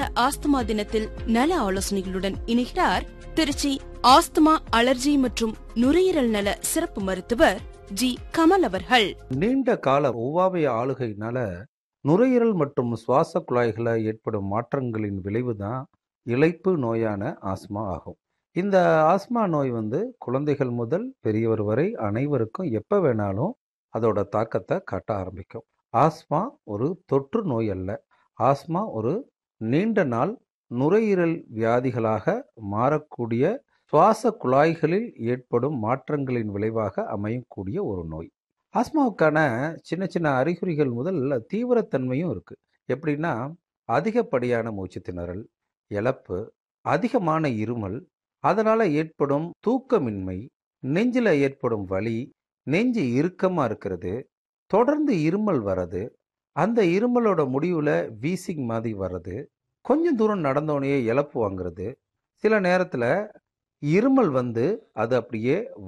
asthma தினத்தில் நல ஆலோசனைகளுடன் இணைகிறார் திருச்சி ஆஸ்துமா அலர்ஜி மற்றும் நுரையீரல் நல சிறப்பு மருத்துவர் ஜி கமல் அவர்கள் நீண்ட கால ஒவ்வாமை ஆளுகையினால நுரையீரல் மற்றும் சுவாச குழாய்களை ஏற்படும் மாற்றங்களின் விளைவுதான் இளைப்பு நோயான ஆஸ்மா ஆகும் இந்த ஆஸ்மா நோய் வந்து குழந்தைகள் முதல் பெரியவர் வரை அனைவருக்கும் எப்போ வேணாலும் அதோட தாக்கத்தை காட்ட ஆரம்பிக்கும் ஆஸ்மா ஒரு தொற்று நோய் அல்ல ஆஸ்மா ஒரு நீண்ட நாள் நுரையீரல் வியாதிகளாக மாறக்கூடிய சுவாச குழாய்களில் ஏற்படும் மாற்றங்களின் விளைவாக அமையக்கூடிய ஒரு நோய் ஆஸ்மாவுக்கான சின்ன சின்ன அறிகுறிகள் முதல் தீவிரத்தன்மையும் இருக்கு எப்படின்னா அதிகப்படியான மூச்சு திணறல் இழப்பு அதிகமான இருமல் அதனால ஏற்படும் தூக்கமின்மை நெஞ்சில் ஏற்படும் வலி நெஞ்சு இறுக்கமாக இருக்கிறது தொடர்ந்து இருமல் வர்றது அந்த இருமலோட முடிவில் வீசிங் மாதிரி வர்றது கொஞ்சம் தூரம் நடந்தோடனே இழப்பு வாங்குறது சில நேரத்தில் இருமல் வந்து அது அப்படியே